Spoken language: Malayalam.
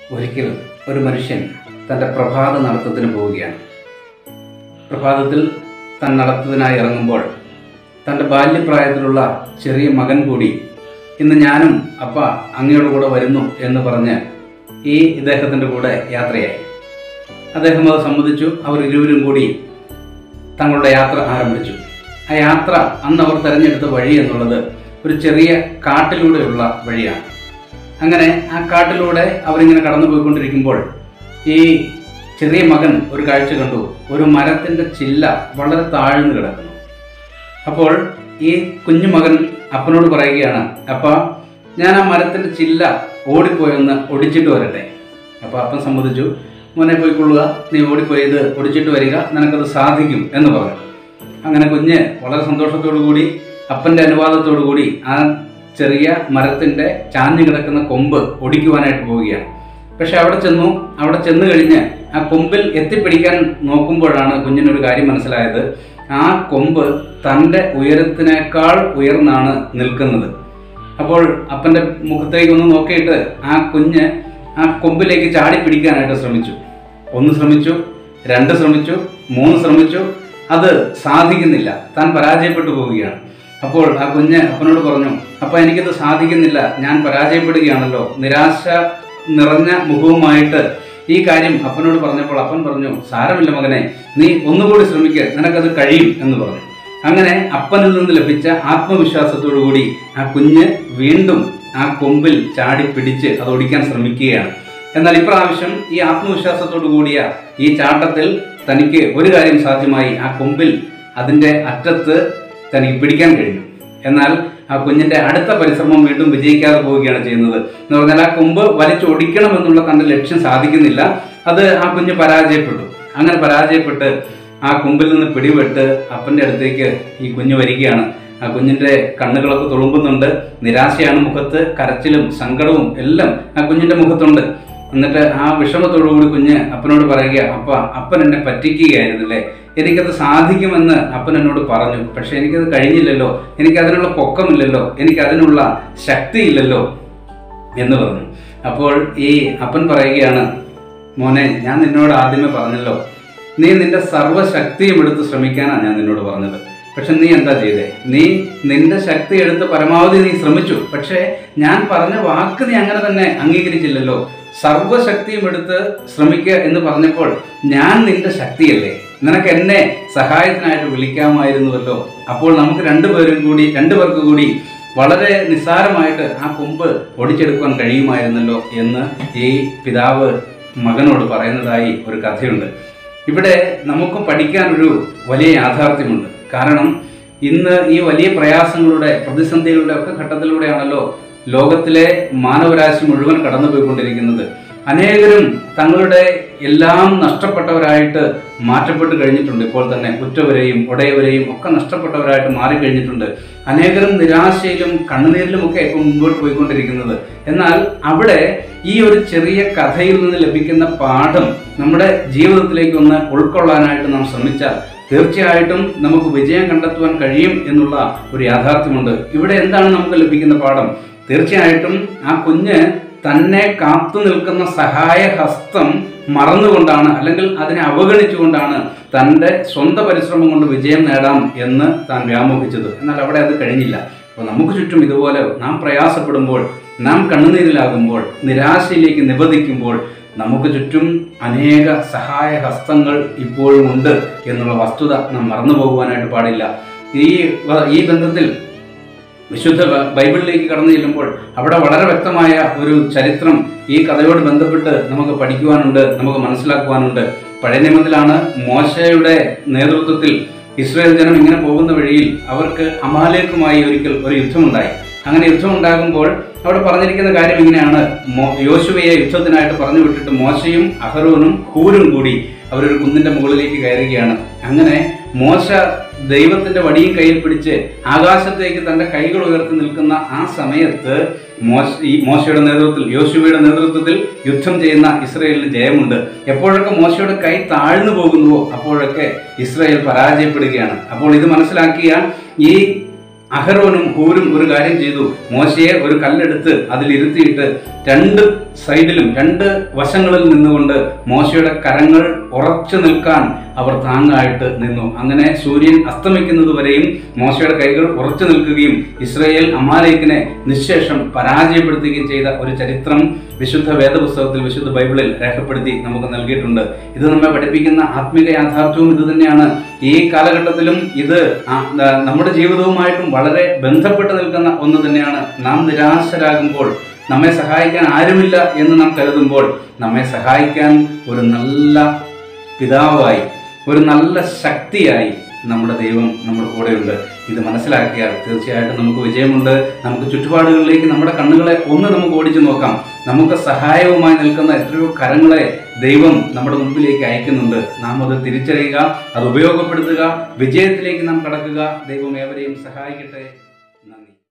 ഒരിക്കൽ ഒരു മനുഷ്യൻ തൻ്റെ പ്രഭാത നടത്തത്തിന് പോവുകയാണ് പ്രഭാതത്തിൽ താൻ നടത്തത്തിനായി ഇറങ്ങുമ്പോൾ തൻ്റെ ബാല്യപ്രായത്തിലുള്ള ചെറിയ മകൻ കൂടി ഇന്ന് ഞാനും അപ്പ അങ്ങയുടെ കൂടെ വരുന്നു എന്ന് പറഞ്ഞ് ഈ ഇദ്ദേഹത്തിൻ്റെ കൂടെ യാത്രയായി അദ്ദേഹം അത് സമ്മതിച്ചു അവർ ഇരുവരും കൂടി തങ്ങളുടെ യാത്ര ആരംഭിച്ചു ആ യാത്ര അന്ന് അവർ തിരഞ്ഞെടുത്ത വഴി എന്നുള്ളത് ഒരു ചെറിയ കാട്ടിലൂടെയുള്ള വഴിയാണ് അങ്ങനെ ആ കാട്ടിലൂടെ അവരിങ്ങനെ കടന്നു പോയിക്കൊണ്ടിരിക്കുമ്പോൾ ഈ ചെറിയ മകൻ ഒരു കാഴ്ച കണ്ടു ഒരു മരത്തിൻ്റെ ചില്ല വളരെ താഴ്ന്നു കിടക്കുന്നു അപ്പോൾ ഈ കുഞ്ഞു മകൻ അപ്പനോട് പറയുകയാണ് അപ്പ ഞാൻ ആ മരത്തിൻ്റെ ചില്ല ഓടിപ്പോയൊന്ന് ഒടിച്ചിട്ട് വരട്ടെ അപ്പോൾ അപ്പൻ സമ്മതിച്ചു മോനെ പോയിക്കൊള്ളുക നീ ഓടിപ്പോയത് ഒടിച്ചിട്ട് വരിക നിനക്കത് സാധിക്കും എന്ന് പറഞ്ഞു അങ്ങനെ കുഞ്ഞ് വളരെ സന്തോഷത്തോടു കൂടി അപ്പൻ്റെ അനുവാദത്തോടു കൂടി ആ ചെറിയ മരത്തിൻ്റെ ചാഞ്ഞു കിടക്കുന്ന കൊമ്പ് ഒടിക്കുവാനായിട്ട് പോവുകയാണ് പക്ഷെ അവിടെ ചെന്നു അവിടെ ചെന്ന് കഴിഞ്ഞ് ആ കൊമ്പിൽ എത്തിപ്പിടിക്കാൻ നോക്കുമ്പോഴാണ് കുഞ്ഞിനൊരു കാര്യം മനസ്സിലായത് ആ കൊമ്പ് തൻ്റെ ഉയരത്തിനേക്കാൾ ഉയർന്നാണ് നിൽക്കുന്നത് അപ്പോൾ അപ്പൻ്റെ മുഖത്തേക്ക് ഒന്ന് നോക്കിയിട്ട് ആ കുഞ്ഞ് ആ കൊമ്പിലേക്ക് ചാടി പിടിക്കാനായിട്ട് ശ്രമിച്ചു ഒന്ന് ശ്രമിച്ചു രണ്ട് ശ്രമിച്ചു മൂന്ന് ശ്രമിച്ചു അത് സാധിക്കുന്നില്ല താൻ പരാജയപ്പെട്ടു പോവുകയാണ് അപ്പോൾ ആ കുഞ്ഞ് അപ്പനോട് പറഞ്ഞു അപ്പ എനിക്കിത് സാധിക്കുന്നില്ല ഞാൻ പരാജയപ്പെടുകയാണല്ലോ നിരാശ നിറഞ്ഞ മുഖവുമായിട്ട് ഈ കാര്യം അപ്പനോട് പറഞ്ഞപ്പോൾ അപ്പൻ പറഞ്ഞു സാരമില്ല മകനെ നീ ഒന്നുകൂടി ശ്രമിക്കുക നിനക്കത് കഴിയും എന്ന് പറഞ്ഞു അങ്ങനെ അപ്പനിൽ നിന്ന് ലഭിച്ച ആത്മവിശ്വാസത്തോടു കൂടി ആ കുഞ്ഞ് വീണ്ടും ആ കൊമ്പിൽ ചാടി പിടിച്ച് അത് ഒടിക്കാൻ ശ്രമിക്കുകയാണ് എന്നാൽ ഇപ്രാവശ്യം ഈ ആത്മവിശ്വാസത്തോടു കൂടിയ ഈ ചാട്ടത്തിൽ തനിക്ക് ഒരു കാര്യം സാധ്യമായി ആ കൊമ്പിൽ അതിൻ്റെ അറ്റത്ത് തനിക്ക് പിടിക്കാൻ കഴിഞ്ഞു എന്നാൽ ആ കുഞ്ഞിന്റെ അടുത്ത പരിശ്രമം വീണ്ടും വിജയിക്കാതെ പോവുകയാണ് ചെയ്യുന്നത് എന്ന് പറഞ്ഞാൽ ആ കൊമ്പ് വലിച്ചൊടിക്കണം എന്നുള്ള തന്റെ ലക്ഷ്യം സാധിക്കുന്നില്ല അത് ആ കുഞ്ഞ് പരാജയപ്പെട്ടു അങ്ങനെ പരാജയപ്പെട്ട് ആ കൊമ്പിൽ നിന്ന് പിടിപെട്ട് അപ്പന്റെ അടുത്തേക്ക് ഈ കുഞ്ഞ് വരികയാണ് ആ കുഞ്ഞിന്റെ കണ്ണുകളൊക്കെ തുളുമ്പുന്നുണ്ട് നിരാശയാണ് മുഖത്ത് കരച്ചിലും സങ്കടവും എല്ലാം ആ കുഞ്ഞിന്റെ മുഖത്തുണ്ട് എന്നിട്ട് ആ വിഷമത്തോടുകൂടി കുഞ്ഞ് അപ്പനോട് പറയുക അപ്പ അപ്പൻ എന്നെ പറ്റിക്കുകയായിരുന്നല്ലേ എനിക്കത് സാധിക്കുമെന്ന് അപ്പൻ എന്നോട് പറഞ്ഞു പക്ഷെ എനിക്കത് കഴിഞ്ഞില്ലല്ലോ എനിക്ക് അതിനുള്ള പൊക്കമില്ലല്ലോ എനിക്ക് അതിനുള്ള ശക്തിയില്ലല്ലോ എന്ന് പറഞ്ഞു അപ്പോൾ ഈ അപ്പൻ പറയുകയാണ് മോനെ ഞാൻ നിന്നോട് ആദ്യമേ പറഞ്ഞല്ലോ നീ നിന്റെ സർവ്വശക്തിയും എടുത്ത് ശ്രമിക്കാനാണ് ഞാൻ നിന്നോട് പറഞ്ഞത് പക്ഷെ നീ എന്താ ചെയ്തേ നീ നിന്റെ ശക്തി എടുത്ത് പരമാവധി നീ ശ്രമിച്ചു പക്ഷേ ഞാൻ പറഞ്ഞ വാക്ക് നീ അങ്ങനെ തന്നെ അംഗീകരിച്ചില്ലല്ലോ സർവശക്തിയും എടുത്ത് ശ്രമിക്കുക എന്ന് പറഞ്ഞപ്പോൾ ഞാൻ നിന്റെ ശക്തിയല്ലേ നിനക്ക് എന്നെ സഹായത്തിനായിട്ട് വിളിക്കാമായിരുന്നുവല്ലോ അപ്പോൾ നമുക്ക് രണ്ടുപേരും കൂടി രണ്ടുപേർക്ക് കൂടി വളരെ നിസ്സാരമായിട്ട് ആ കൊമ്പ് ഒടിച്ചെടുക്കുവാൻ കഴിയുമായിരുന്നല്ലോ എന്ന് ഈ പിതാവ് മകനോട് പറയുന്നതായി ഒരു കഥയുണ്ട് ഇവിടെ നമുക്ക് പഠിക്കാനൊരു വലിയ യാഥാർത്ഥ്യമുണ്ട് കാരണം ഇന്ന് ഈ വലിയ പ്രയാസങ്ങളുടെ പ്രതിസന്ധികളുടെ ഒക്കെ ഘട്ടത്തിലൂടെയാണല്ലോ ലോകത്തിലെ മാനവരാശി മുഴുവൻ കടന്നുപോയിക്കൊണ്ടിരിക്കുന്നത് അനേകരും തങ്ങളുടെ എല്ലാം നഷ്ടപ്പെട്ടവരായിട്ട് മാറ്റപ്പെട്ട് കഴിഞ്ഞിട്ടുണ്ട് ഇപ്പോൾ തന്നെ ഉറ്റവരെയും ഉടയവരെയും ഒക്കെ നഷ്ടപ്പെട്ടവരായിട്ട് മാറിക്കഴിഞ്ഞിട്ടുണ്ട് അനേകരും നിരാശയിലും കണ്ണുനീരിലും ഒക്കെ ഇപ്പോൾ മുമ്പോട്ട് പോയിക്കൊണ്ടിരിക്കുന്നത് എന്നാൽ അവിടെ ഈ ഒരു ചെറിയ കഥയിൽ നിന്ന് ലഭിക്കുന്ന പാഠം നമ്മുടെ ജീവിതത്തിലേക്ക് ഒന്ന് ഉൾക്കൊള്ളാനായിട്ട് നാം ശ്രമിച്ചാൽ തീർച്ചയായിട്ടും നമുക്ക് വിജയം കണ്ടെത്തുവാൻ കഴിയും എന്നുള്ള ഒരു യാഥാർത്ഥ്യമുണ്ട് ഇവിടെ എന്താണ് നമുക്ക് ലഭിക്കുന്ന പാഠം തീർച്ചയായിട്ടും ആ കുഞ്ഞ് തന്നെ കാത്തു നിൽക്കുന്ന സഹായ ഹസ്തം മറന്നുകൊണ്ടാണ് അല്ലെങ്കിൽ അതിനെ അവഗണിച്ചുകൊണ്ടാണ് തൻ്റെ സ്വന്തം പരിശ്രമം കൊണ്ട് വിജയം നേടാം എന്ന് താൻ വ്യാമോഹിച്ചത് എന്നാൽ അവിടെ അത് കഴിഞ്ഞില്ല അപ്പോൾ നമുക്ക് ചുറ്റും ഇതുപോലെ നാം പ്രയാസപ്പെടുമ്പോൾ നാം കണ്ണുനീരിലാകുമ്പോൾ നിരാശയിലേക്ക് നിബന്ധിക്കുമ്പോൾ നമുക്ക് ചുറ്റും അനേക സഹായ ഹസ്തങ്ങൾ ഇപ്പോഴും ഉണ്ട് എന്നുള്ള വസ്തുത നാം മറന്നു പോകുവാനായിട്ട് പാടില്ല ഈ ഈ ബന്ധത്തിൽ വിശുദ്ധ ബൈബിളിലേക്ക് കടന്നു ചെല്ലുമ്പോൾ അവിടെ വളരെ വ്യക്തമായ ഒരു ചരിത്രം ഈ കഥയോട് ബന്ധപ്പെട്ട് നമുക്ക് പഠിക്കുവാനുണ്ട് നമുക്ക് മനസ്സിലാക്കുവാനുണ്ട് പഴയ നിയമത്തിലാണ് മോശയുടെ നേതൃത്വത്തിൽ ഇസ്രായേൽ ജനം ഇങ്ങനെ പോകുന്ന വഴിയിൽ അവർക്ക് അമാലേക്കുമായി ഒരിക്കൽ ഒരു യുദ്ധമുണ്ടായി അങ്ങനെ യുദ്ധം ഉണ്ടാകുമ്പോൾ അവിടെ പറഞ്ഞിരിക്കുന്ന കാര്യം ഇങ്ങനെയാണ് യോശുവയെ യുദ്ധത്തിനായിട്ട് പറഞ്ഞു വിട്ടിട്ട് മോശയും അഹറോനും ഹൂരും കൂടി അവരൊരു കുന്നിന്റെ മുകളിലേക്ക് കയറുകയാണ് അങ്ങനെ മോശ ദൈവത്തിന്റെ വടിയും കയ്യിൽ പിടിച്ച് ആകാശത്തേക്ക് തന്റെ കൈകൾ ഉയർത്തി നിൽക്കുന്ന ആ സമയത്ത് മോശ ഈ മോശയുടെ നേതൃത്വത്തിൽ യോശുവയുടെ നേതൃത്വത്തിൽ യുദ്ധം ചെയ്യുന്ന ഇസ്രയേലിന് ജയമുണ്ട് എപ്പോഴൊക്കെ മോശയുടെ കൈ താഴ്ന്നു പോകുന്നുവോ അപ്പോഴൊക്കെ ഇസ്രയേൽ പരാജയപ്പെടുകയാണ് അപ്പോൾ ഇത് മനസ്സിലാക്കിയ ഈ അഹരോനും ഹൂരും ഒരു കാര്യം ചെയ്തു മോശയെ ഒരു കല്ലെടുത്ത് അതിലിരുത്തിയിട്ട് രണ്ട് സൈഡിലും രണ്ട് വശങ്ങളിൽ നിന്നുകൊണ്ട് മോശയുടെ കരങ്ങൾ ഉറച്ചു നിൽക്കാൻ അവർ താങ്ങായിട്ട് നിന്നു അങ്ങനെ സൂര്യൻ അസ്തമിക്കുന്നത് വരെയും മോശയുടെ കൈകൾ ഉറച്ചു നിൽക്കുകയും ഇസ്രയേൽ അമാലേക്കിനെ നിശേഷം പരാജയപ്പെടുത്തുകയും ചെയ്ത ഒരു ചരിത്രം വിശുദ്ധ വേദപുസ്തകത്തിൽ വിശുദ്ധ ബൈബിളിൽ രേഖപ്പെടുത്തി നമുക്ക് നൽകിയിട്ടുണ്ട് ഇത് നമ്മെ പഠിപ്പിക്കുന്ന ആത്മീക യാഥാർത്ഥ്യവും ഇത് തന്നെയാണ് ഈ കാലഘട്ടത്തിലും ഇത് ആ- ന- നമ്മുടെ ജീവിതവുമായിട്ടും വളരെ ബന്ധപ്പെട്ട് നിൽക്കുന്ന ഒന്ന് തന്നെയാണ് നാം നിരാശരാകുമ്പോൾ നമ്മെ സഹായിക്കാൻ ആരുമില്ല എന്ന് നാം കരുതുമ്പോൾ നമ്മെ സഹായിക്കാൻ ഒരു നല്ല പിതാവായി ഒരു നല്ല ശക്തിയായി നമ്മുടെ ദൈവം നമ്മുടെ കൂടെയുണ്ട് ഇത് മനസ്സിലാക്കിയാൽ തീർച്ചയായിട്ടും നമുക്ക് വിജയമുണ്ട് നമുക്ക് ചുറ്റുപാടുകളിലേക്ക് നമ്മുടെ കണ്ണുകളെ ഒന്ന് നമുക്ക് ഓടിച്ചു നോക്കാം നമുക്ക് സഹായവുമായി നിൽക്കുന്ന എത്രയോ കരങ്ങളെ ദൈവം നമ്മുടെ മുമ്പിലേക്ക് അയക്കുന്നുണ്ട് നാം അത് തിരിച്ചറിയുക അത് ഉപയോഗപ്പെടുത്തുക വിജയത്തിലേക്ക് നാം കടക്കുക ദൈവം ഏവരെയും സഹായിക്കട്ടെ